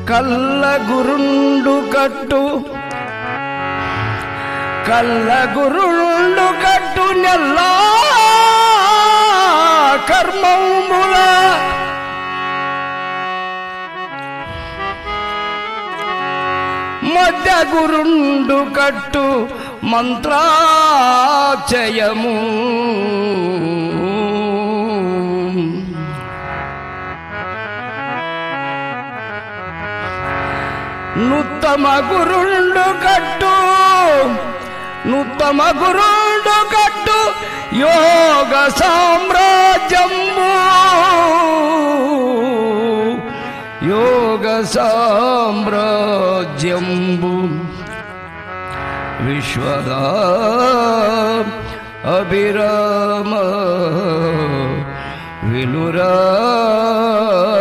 కల్ల గురుండు కట్టు కల్ల గురుండు కట్టు నెల్ల కర్మముల మధ్య గురుండు కట్టు మంత్రాచయము నుత్తమ గురుండు కట్టు నుత్తమ గురుండు కట్టు యోగ సామ్రాజ్యము యోగ సామ్రాజ్యంబు విశ్వదా అభిరామ వినురా